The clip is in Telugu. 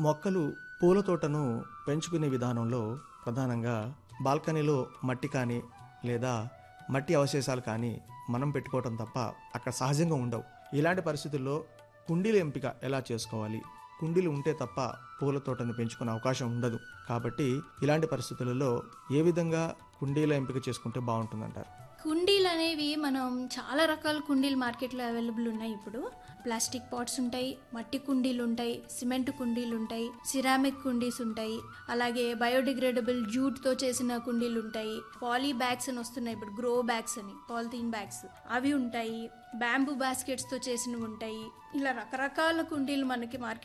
మొక్కలు పూల తోటను పెంచుకునే విధానంలో ప్రధానంగా బాల్కనీలో మట్టి కానీ లేదా మట్టి అవశేషాలు కానీ మనం పెట్టుకోవటం తప్ప అక్కడ సహజంగా ఉండవు ఇలాంటి పరిస్థితుల్లో కుండీల ఎంపిక ఎలా చేసుకోవాలి కుండీలు ఉంటే తప్ప పూల తోటను పెంచుకునే అవకాశం ఉండదు కాబట్టి ఇలాంటి పరిస్థితులలో ఏ విధంగా కుండీల ఎంపిక చేసుకుంటే బాగుంటుందంటారు కుండీలు అనేవి మనం చాలా రకాల కుండీలు మార్కెట్లో అవైలబుల్ ఉన్నాయి ఇప్పుడు ప్లాస్టిక్ పాట్స్ ఉంటాయి మట్టి కుండీలు ఉంటాయి సిమెంట్ కుండీలు ఉంటాయి సిరామిక్ కుండీస్ ఉంటాయి అలాగే బయోడిగ్రేడబుల్ జూట్తో చేసిన కుండీలు ఉంటాయి పాలీ బ్యాగ్స్ అని వస్తున్నాయి ఇప్పుడు గ్రో బ్యాగ్స్ అని పాలిథీన్ బ్యాగ్స్ అవి ఉంటాయి బ్యాంబూ బాస్కెట్స్తో చేసినవి ఉంటాయి ఇలా రకరకాల కుండీలు మనకి మార్కెట్